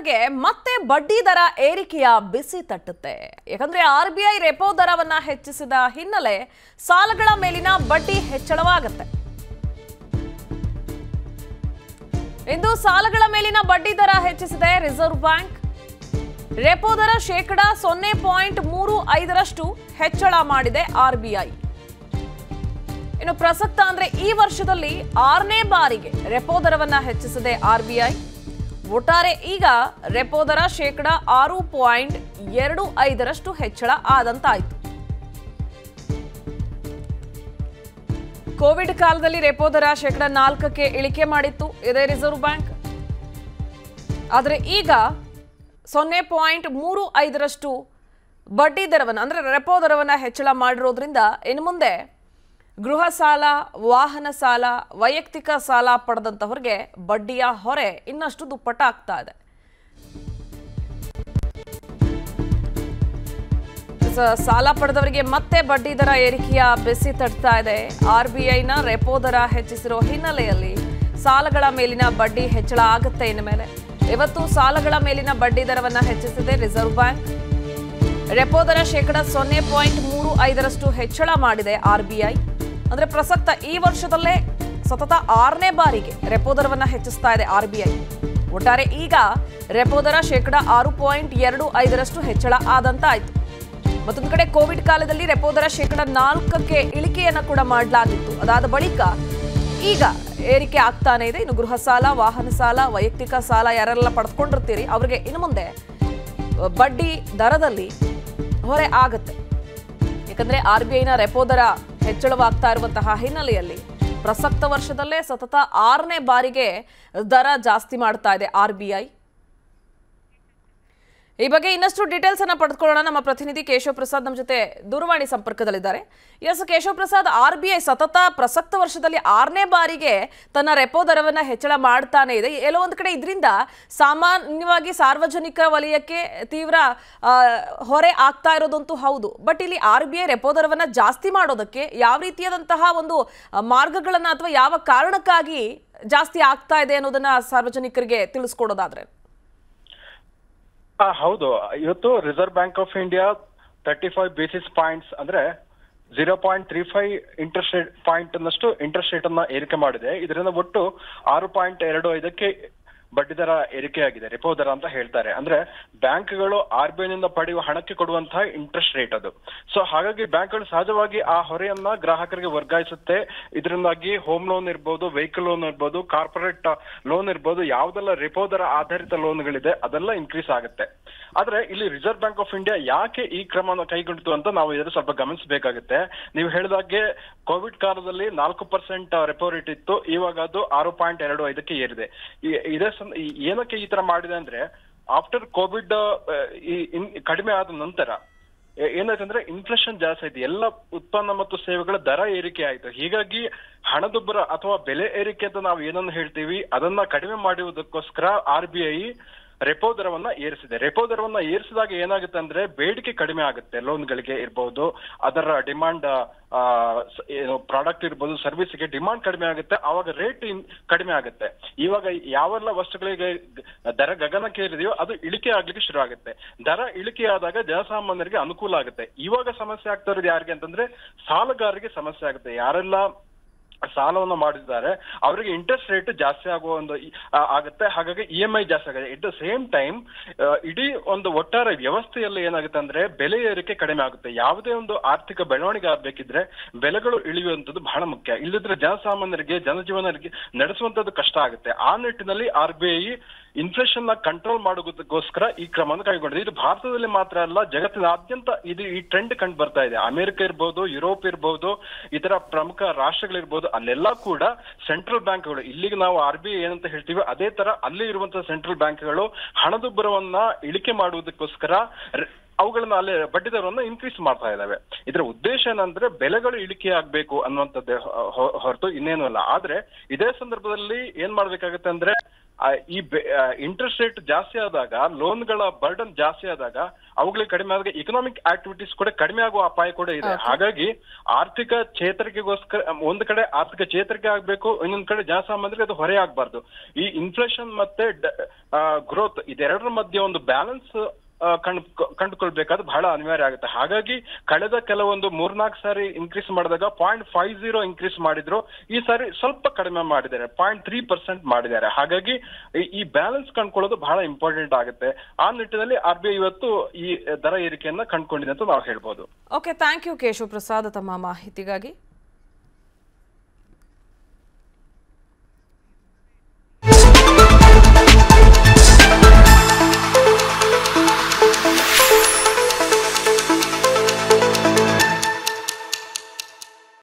ಸಾಲಗಾರರಿಗೆ ಮತ್ತೆ ಬಡ್ಡಿ ದರ ಏರಿಕೆಯ ಬಿಸಿ ತಟ್ಟುತ್ತೆ ಯಾಕಂದ್ರೆ ಆರ್ ಬಿ ಐ ರೆಪೋ ದರವನ್ನ ಹೆಚ್ಚಿಸಿದ ಹಿನ್ನೆಲೆ ಸಾಲಗಳ ಮೇಲಿನ ಬಡ್ಡಿ ಹೆಚ್ಚಳವಾಗುತ್ತೆ ಇಂದು ಸಾಲಗಳ ಮೇಲಿನ ಬಡ್ಡಿ ದರ ಹೆಚ್ಚಿಸಿದೆ ರಿಸರ್ವ್ ಬ್ಯಾಂಕ್ ರೆಪೋ ದರ ಶೇಕಡ ಸೊನ್ನೆ ಪಾಯಿಂಟ್ ಮೂರು ಐದರಷ್ಟು ಹೆಚ್ಚಳ ಮಾಡಿದೆ ಆರ್ಬಿಐ ಇನ್ನು ಪ್ರಸಕ್ತ ಅಂದ್ರೆ ಈ ವರ್ಷದಲ್ಲಿ ಆರನೇ ಬಾರಿಗೆ ರೆಪೋ ದರವನ್ನ ಹೆಚ್ಚಿಸಿದೆ ಆರ್ಬಿಐ ಒಟ್ಟಾರೆ ಈಗ ರೆಪೋ ದರ ಶೇಕಡ ಆರು ಪಾಯಿಂಟ್ ಎರಡು ಐದರಷ್ಟು ಹೆಚ್ಚಳ ಆದಂತಾಯ್ತು ಕೋವಿಡ್ ಕಾಲದಲ್ಲಿ ರೆಪೋ ದರ ಶೇಕಡ ನಾಲ್ಕಕ್ಕೆ ಇಳಿಕೆ ಮಾಡಿತ್ತು ಇದೇ ರಿಸರ್ವ್ ಬ್ಯಾಂಕ್ ಆದರೆ ಈಗ ಸೊನ್ನೆ ಪಾಯಿಂಟ್ ಮೂರು ಐದರಷ್ಟು ಬಡ್ಡಿ ದರವನ್ನು ಅಂದರೆ ರೆಪೋ ದರವನ್ನು ಹೆಚ್ಚಳ ಮಾಡಿರೋದ್ರಿಂದ ಇನ್ನು ಮುಂದೆ ಗೃಹ ಸಾಲ ವಾಹನ ಸಾಲ ವೈಯಕ್ತಿಕ ಸಾಲ ಪಡೆದಂಥವ್ರಿಗೆ ಬಡ್ಡಿಯ ಹೊರೆ ಇನ್ನಷ್ಟು ದುಪ್ಪಟ್ಟಾಗ್ತಾ ಇದೆ ಸ- ಸಾಲ ಪಡೆದವರಿಗೆ ಮತ್ತೆ ಬಡ್ಡಿ ದರ ಏರಿಕೆಯ ಬೆಸಿ ತಟ್ತಾ ಇದೆ ಆರ್ ಬಿ ಐನ ರೆಪೋ ದರ ಹೆಚ್ಚಿಸಿರೋ ಹಿನ್ನೆಲೆಯಲ್ಲಿ ಸಾಲಗಳ ಮೇಲಿನ ಬಡ್ಡಿ ಹೆಚ್ಚಳ ಆಗುತ್ತೆ ಇನ್ನು ಮೇಲೆ ಇವತ್ತು ಸಾಲಗಳ ಮೇಲಿನ ಬಡ್ಡಿ ದರವನ್ನ ಹೆಚ್ಚಿಸಿದೆ ರಿಸರ್ವ್ ಬ್ಯಾಂಕ್ ರೆಪೋ ದರ ಶೇಕಡ ಸೊನ್ನೆ ಪಾಯಿಂಟ್ ಮೂರು ಐದರಷ್ಟು ಹೆಚ್ಚಳ ಮಾಡಿದೆ ಆರ್ ಬಿ ಐ ಅಂದ್ರೆ ಪ್ರಸಕ್ತ ಈ ವರ್ಷದಲ್ಲೇ ಸತತ ಆರನೇ ಬಾರಿಗೆ ರೆಪೋ ದರವನ್ನ ಹೆಚ್ಚಿಸ್ತಾ ಇದೆ ಆರ್ ಬಿ ಐ ಒಟ್ಟಾರೆ ಈಗ ರೆಪೋ ದರ ಶೇಕಡ ಆರು ಪಾಯಿಂಟ್ ಎರಡು ಐದರಷ್ಟು ಹೆಚ್ಚಳ ಆದಂತಾಯ್ತು ಮತ್ತೊಂದು ಕಡೆ ಕೋವಿಡ್ ಕಾಲದಲ್ಲಿ ರೆಪೋ ದರ ಶೇಕಡ ನಾಲ್ಕಕ್ಕೆ ಇಳಿಕೆಯನ್ನ ಕೂಡ ಮಾಡಲಾಗಿತ್ತು ಅದಾದ ಬಳಿಕ ಈಗ ಏರಿಕೆ ಆಗ್ತಾನೆ ಇದೆ ಇನ್ನು ಗೃಹ ಸಾಲ ವಾಹನ ಸಾಲ ವೈಯಕ್ತಿಕ ಸಾಲ ಯಾರೆಲ್ಲ ಪಡೆದುಕೊಂಡಿರ್ತೀರಿ ಅವರಿಗೆ ಇನ್ನು ಮುಂದೆ ಬಡ್ಡಿ ದರದಲ್ಲಿ ಹೊರೆ ಆಗುತ್ತೆ ಯಾಕಂದ್ರೆ ಆರ್ ಬಿ ಐನ ರೆಪೋ ದರ ಹೆಚ್ಚಳವಾಗ್ತಾ ಇರುವಂತಹ ಹಿನ್ನೆಲೆಯಲ್ಲಿ ಪ್ರಸಕ್ತ ವರ್ಷದಲ್ಲೇ ಸತತ ಆರನೇ ಬಾರಿಗೆ ದರ ಜಾಸ್ತಿ ಮಾಡ್ತಾ ಇದೆ ಆರ್ ಬಿ ಐ ಈ ಬಗ್ಗೆ ಇನ್ನಷ್ಟು ಡೀಟೇಲ್ಸ್ ಅನ್ನ ಪಡೆದುಕೊಳ್ಳೋಣ ನಮ್ಮ ಪ್ರತಿನಿಧಿ ಕೇಶವ್ ಪ್ರಸಾದ್ ನಮ್ಮ ಜೊತೆ ದೂರವಾಣಿ ಸಂಪರ್ಕದಲ್ಲಿದ್ದಾರೆ S Keshav Prasad R B I ಸತತ ಪ್ರಸಕ್ತ ವರ್ಷದಲ್ಲಿ ಆರನೇ ಬಾರಿಗೆ ತನ್ನ ರೆಪೋ ದರವನ್ನ ಹೆಚ್ಚಳ ಮಾಡ್ತಾನೆ ಇದೆ ಎಲ್ಲೋ ಒಂದು ಕಡೆ ಇದರಿಂದ ಸಾಮಾನ್ಯವಾಗಿ ಸಾರ್ವಜನಿಕ ವಲಯಕ್ಕೆ ತೀವ್ರ ಆ, ಹೊರೆ ಆಗ್ತಾ ಇರೋದಂತೂ ಹೌದು ಬಟ್ ಇಲ್ಲಿ ಆರ್ ಬಿ ಐ ರೆಪೋ ದರವನ್ನ ಜಾಸ್ತಿ ಮಾಡೋದಕ್ಕೆ ಯಾವ ರೀತಿಯಾದಂತಹ ಒಂದು ಆ, ಮಾರ್ಗಗಳನ್ನ ಅಥವಾ ಯಾವ ಕಾರಣಕ್ಕಾಗಿ ಜಾಸ್ತಿ ಆಗ್ತಾ ಇದೆ ಅನ್ನೋದನ್ನ ಸಾರ್ವಜನಿಕರಿಗೆ ತಿಳಿಸ್ಕೊಡೋದಾದ್ರೆ ಆ, ಹೌದು ಇವತ್ತು Reserve Bank of India thirty five basis points ಅಂದ್ರೆ zero point three five interest rate point ಅನ್ನಷ್ಟು ಇಂಟ್ರೆಸ್ಟ್ ರೇಟ್ ಅನ್ನ ಏರಿಕೆ ಮಾಡಿದೆ ಇದರಿಂದ ಒಟ್ಟು ಆರು ಪಾಯಿಂಟ್ ಎರಡು ಐದಕ್ಕೆ ಬಡ್ಡಿ ದರ ಏರಿಕೆಯಾಗಿದೆ ರೆಪೋ ದರ ಅಂತ ಹೇಳ್ತಾರೆ ಅಂದ್ರೆ ಬ್ಯಾಂಕ್ಗಳು ಆರ್ ಬಿ ಐ ನಿಂದ ಪಡೆಯುವ ಹಣಕ್ಕೆ ಕೊಡುವಂತಹ ಇಂಟ್ರೆಸ್ಟ್ ರೇಟ್ ಅದು ಸೊ ಹಾಗಾಗಿ ಬ್ಯಾಂಕ್ಗಳು ಸಹಜವಾಗಿ ಆ ಹೊರೆಯನ್ನ ಗ್ರಾಹಕರಿಗೆ ವರ್ಗಾಯಿಸುತ್ತೆ ಇದರಿಂದಾಗಿ ಹೋಮ್ ಲೋನ್ ಇರ್ಬೋದು ವೆಹಿಕಲ್ ಲೋನ್ ಇರ್ಬೋದು ಕಾರ್ಪೊರೇಟ್ ಲೋನ್ ಇರ್ಬೋದು ಯಾವ್ದೆಲ್ಲ ರೆಪೋ ದರ ಆಧಾರಿತ ಲೋನ್ಗಳಿದೆ ಅದೆಲ್ಲ ಇನ್ಕ್ರೀಸ್ ಆಗುತ್ತೆ ಆದ್ರೆ ಇಲ್ಲಿ ರಿಸರ್ವ್ ಬ್ಯಾಂಕ್ ಆಫ್ ಇಂಡಿಯಾ ಯಾಕೆ ಈ ಕ್ರಮನ ಕೈಗೊಂಡಿತು ಅಂತ ನಾವು ಇದನ್ನು ಸ್ವಲ್ಪ ಗಮನಿಸಬೇಕಾಗುತ್ತೆ ನೀವು ಹೇಳಿದಾಗೆ ಕೋವಿಡ್ ಕಾಲದಲ್ಲಿ ನಾಲ್ಕು ಪರ್ಸೆಂಟ್ ರೆಪೋ ರೇಟ್ ಇತ್ತು ಇವಾಗ ಅದು ಆರು ಪಾಯಿಂಟ್ ಎರಡು ಐದಕ್ಕೆ ಏರಿದೆ ಈ- ಇದೇ ಸಂ- ಈ- ಏನಕ್ಕೆ ಈ ತರ ಮಾಡಿದೆ ಅಂದ್ರೆ ಆಫ್ಟರ್ ಕೋವಿಡ್ ಕಡಿಮೆ ಆದ ನಂತರ ಏ- ಏನಾಯ್ತಂದ್ರೆ ಇನ್ಫ್ಲೇಷನ್ ಜಾಸ್ತಿ ಆಯ್ತು ಎಲ್ಲ ಉತ್ಪನ್ನ ಮತ್ತು ಸೇವೆಗಳ ದರ ಏರಿಕೆ ಆಯ್ತು ಹೀಗಾಗಿ ಹಣದುಬ್ಬರ ಅಥವಾ ಬೆಲೆ ಏರಿಕೆ ಅಂತ ನಾವು ಏನನ್ನು ಹೇಳ್ತೀವಿ ಅದನ್ನ ಕಡಿಮೆ ಮಾಡುವುದಕ್ಕೋಸ್ಕರ ಆರ್ ಬಿ ಐ ರೆಪೋ ದರವನ್ನ ಏರಿಸಿದೆ ರೆಪೋ ದರವನ್ನ ಏರಿಸಿದಾಗ ಏನಾಗುತ್ತೆ ಅಂದ್ರೆ ಬೇಡಿಕೆ ಕಡಿಮೆ ಆಗುತ್ತೆ ಲೋನ್ಗಳಿಗೆ ಇರ್ಬೋದು ಅದರ ಡಿಮಾಂಡ್ ಏನು ಪ್ರಾಡಕ್ಟ್ ಇರ್ಬೋದು ಸರ್ವಿಸ್ಗೆ ಡಿಮಾಂಡ್ ಕಡಿಮೆ ಆಗುತ್ತೆ ಆವಾಗ ರೇಟ್ ಕಡಿಮೆ ಆಗುತ್ತೆ ಇವಾಗ ಯಾವೆಲ್ಲ ವಸ್ತುಗಳಿಗೆ ಗ- ದರ ಗಗನಕ್ಕೆ ಏರಿದೆಯೋ ಅದು ಇಳಿಕೆ ಆಗ್ಲಿಕ್ಕೆ ಶುರು ಆಗುತ್ತೆ ದರ ಇಳಿಕೆ ಆದಾಗ ಜನಸಾಮಾನ್ಯರಿಗೆ ಅನುಕೂಲ ಆಗುತ್ತೆ ಇವಾಗ ಸಮಸ್ಯೆ ಆಗ್ತಾ ಇರೋದು ಯಾರಿಗೆ ಅಂತಂದ್ರೆ ಸಾಲಗಾರರಿಗೆ ಸಮಸ್ಯೆ ಆಗುತ್ತೆ ಯಾರೆಲ್ಲ ಸಾಲವನ್ನು ಮಾಡಿದ್ದಾರೆ ಅವರಿಗೆ ಇಂಟ್ರೆಸ್ಟ್ ರೇಟ್ ಜಾಸ್ತಿ ಆಗುವ ಒಂದು ಈ- ಆ- ಆಗುತ್ತೆ ಹಾಗಾಗಿ ಇ ಎಂ ಐ ಜಾಸ್ತಿ ಆಗುತ್ತೆ ಇಟ್ ದ ಸೇಮ್ ಟೈಮ್ ಇಡೀ ಒಂದು ಒಟ್ಟಾರೆ ವ್ಯವಸ್ಥೆಯಲ್ಲಿ ಏನಾಗುತ್ತೆ ಅಂದ್ರೆ ಬೆಲೆ ಏರಿಕೆ ಕಡಿಮೆ ಆಗುತ್ತೆ ಯಾವುದೇ ಒಂದು ಆರ್ಥಿಕ ಬೆಳವಣಿಗೆ ಆಗ್ಬೇಕಿದ್ರೆ ಬೆಲೆಗಳು ಇಳಿಯುವಂತದ್ದು ಬಹಳ ಮುಖ್ಯ ಇಲ್ಲದಿದ್ರೆ ಜನಸಾಮಾನ್ಯರಿಗೆ ಜನಜೀವನರಿಗೆ ನಡೆಸುವಂತದ್ದು ಕಷ್ಟ ಆಗುತ್ತೆ ಆ ನಿಟ್ಟಿನಲ್ಲಿ ಆರ್ ಬಿ ಐ ಇನ್ಫ್ಲೇಷನ್ ನ ಕಂಟ್ರೋಲ್ ಮಾಡೋದಕ್ಕೋಸ್ಕರ ಈ ಕ್ರಮವನ್ನು ಕೈಗೊಂಡಿದೆ ಇದು ಭಾರತದಲ್ಲಿ ಮಾತ್ರ ಅಲ್ಲ ಜಗತ್ತಿನಾದ್ಯಂತ ಇದು ಈ ಟ್ರೆಂಡ್ ಕಂಡು ಬರ್ತಾ ಇದೆ ಅಮೆರಿಕ ಇರ್ಬೋದು ಯುರೋಪ್ ಇರ್ಬೋದು ಇತರ ಪ್ರಮುಖ ರಾಷ್ಟ್ರಗಳಿರ್ಬೋದು ಅಲ್ಲೆಲ್ಲ ಕೂಡ ಸೆಂಟ್ರಲ್ ಬ್ಯಾಂಕ್ಗಳು ಇಲ್ಲಿಗೆ ನಾವು ಆರ್ ಬಿ ಐ ಏನಂತ ಹೇಳ್ತೀವಿ ಅದೇ ತರ ಅಲ್ಲಿ ಇರುವಂತಹ ಸೆಂಟ್ರಲ್ ಬ್ಯಾಂಕ್ಗಳು ಹಣದುಬ್ಬರವನ್ನ ಇಳಿಕೆ ಮಾಡುವುದಕ್ಕೋಸ್ಕರ ರೆ- ಅವುಗಳನ್ನ ಅಲ್ಲಿ ಬಡ್ಡಿ ದರವನ್ನು ಇನ್ಕ್ರೀಸ್ ಮಾಡ್ತಾ ಇದಾವೆ ಇದರ ಉದ್ದೇಶ ಏನಂದ್ರೆ ಬೆಲೆಗಳು ಇಳಿಕೆ ಆಗ್ಬೇಕು ಅನ್ನುವಂಥದ್ದೇ ಹೊ- ಹೊ- ಹೊರತು ಇನ್ನೇನು ಅಲ್ಲ ಆದ್ರೆ ಇದೇ ಸಂದರ್ಭದಲ್ಲಿ ಏನ್ ಮಾಡ್ಬೇಕಾಗತ್ತೆ ಅಂದ್ರೆ ಆ, ಈ ಇಂಟ್ರೆಸ್ಟ್ ರೇಟ್ ಜಾಸ್ತಿ ಆದಾಗ ಲೋನ್ಗಳ ಬರ್ಡನ್ ಜಾಸ್ತಿ ಆದಾಗ ಅವುಗಳಿಗೆ ಕಡಿಮೆ ಆದಾಗ ಇಕನಾಮಿಕ್ ಆಕ್ಟಿವಿಟೀಸ್ ಕೂಡ ಕಡಿಮೆ ಆಗುವ ಅಪಾಯ ಕೂಡ ಇದೆ ಹಾಗಾಗಿ ಆರ್ಥಿಕ ಚೇತರಿಕೆಗೋಸ್ಕರ ಒಂದು ಕಡೆ ಆರ್ಥಿಕ ಚೇತರಿಕೆ ಆಗ್ಬೇಕು ಇನ್ನೊಂದ್ ಕಡೆ ಜನಸಾಮಾನ್ಯರಿಗೆ ಅದು ಹೊರೆ ಆಗ್ಬಾರ್ದು ಈ ಇನ್ಫ್ಲೇಷನ್ ಮತ್ತೆ ಗ್ರೋತ್ ಇದೆರಡರ ಮಧ್ಯೆ ಒಂದು ಬ್ಯಾಲೆನ್ಸ್ ಕಂಡು ಕಂಡುಕೊಳ್ಬೇಕಾದ್ರೆ ಬಹಳ ಅನಿವಾರ್ಯ ಆಗುತ್ತೆ ಹಾಗಾಗಿ ಕಳೆದ ಕೆಲವೊಂದು ಮೂರ್ನಾಲ್ಕು ಸಾರಿ ಇನ್ಕ್ರೀಸ್ ಮಾಡಿದಾಗ ಪಾಯಿಂಟ್ ಫೈವ್ ಜೀರೋ ಇನ್ಕ್ರೀಸ್ ಮಾಡಿದ್ರು ಈ ಸಾರಿ ಸ್ವಲ್ಪ ಕಡಿಮೆ ಮಾಡಿದ್ದಾರೆ ಪಾಯಿಂಟ್ ತ್ರೀ ಪರ್ಸೆಂಟ್ ಮಾಡಿದ್ದಾರೆ ಹಾಗಾಗಿ ಈ- ಈ ಬ್ಯಾಲೆನ್ಸ್ ಕಂಡ್ಕೊಳ್ಳೋದು ಬಹಳ ಇಂಪಾರ್ಟೆಂಟ್ ಆಗುತ್ತೆ ಆ ನಿಟ್ಟಿನಲ್ಲಿ ಆರ್ ಬಿ ಐ ಇವತ್ತು ಈ ದರ ಏರಿಕೆಯನ್ನ ಕಂಡುಕೊಂಡಿದೆ ಅಂತ ನಾವು ಹೇಳ್ಬೋದು okay thank you Keshav Prasad ತಮ್ಮ ಮಾಹಿತಿಗಾಗಿ